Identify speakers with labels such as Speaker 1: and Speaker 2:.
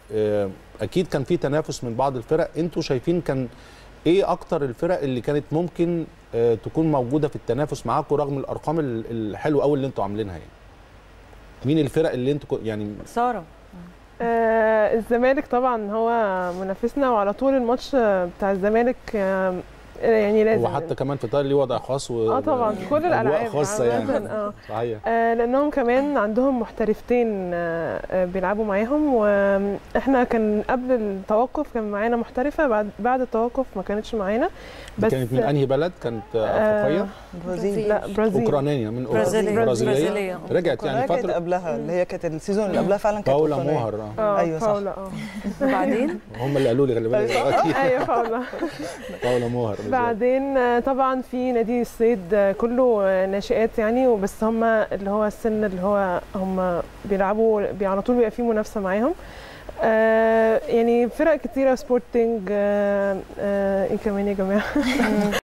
Speaker 1: آه، اكيد كان في تنافس من بعض الفرق انتوا شايفين كان ايه اكتر الفرق اللي كانت ممكن آه، تكون موجوده في التنافس معاكم رغم الارقام ال- الحلوه قوي اللي انتوا عاملينها يعني مين الفرق اللي انتوا كو- يعني
Speaker 2: ساره
Speaker 3: آه الزمالك طبعا هو منافسنا وعلى طول الماتش آه، بتاع الزمالك آه يعني لازم
Speaker 1: وحتى كمان في طاير ليه وضع خاص و
Speaker 3: اه طبعا في كل
Speaker 1: أجواء
Speaker 3: الالعاب
Speaker 1: خاصه
Speaker 3: عامة،
Speaker 1: يعني
Speaker 3: اه
Speaker 1: صحيح
Speaker 3: آه، لانهم كمان عندهم محترفتين آه، آه، بيلعبوا معاهم واحنا كان قبل التوقف كان معانا محترفه بعد بعد التوقف ما كانتش معانا
Speaker 1: دي كانت من انهي بلد كانت افريقيه
Speaker 4: برازيل
Speaker 3: لا برازيل
Speaker 1: اوكرانيه من
Speaker 2: برازيلية.
Speaker 1: برازيليه
Speaker 2: برازيلية.
Speaker 1: رجعت يعني
Speaker 4: يعني كانت
Speaker 1: فتره
Speaker 4: قبلها اللي هي كانت السيزون اللي قبلها فعلا كانت
Speaker 1: باولا
Speaker 4: أوكرانية.
Speaker 1: موهر اه
Speaker 3: اه
Speaker 4: أيوة صح.
Speaker 3: باولا اه
Speaker 2: وبعدين
Speaker 1: هم اللي قالوا لي خلي بالك اكيد
Speaker 3: ايوه باولا
Speaker 1: باولا موهر بالظبط.
Speaker 3: بعدين آه، طبعا في نادي الصيد آه، كله آه، ناشئات يعني وبس هم اللي هو السن اللي هو هم بيلعبوا بي- على طول بيبقى في منافسه معاهم آه يعني فرق كتيره سبورتنج آه آه ايه كمان يا جماعه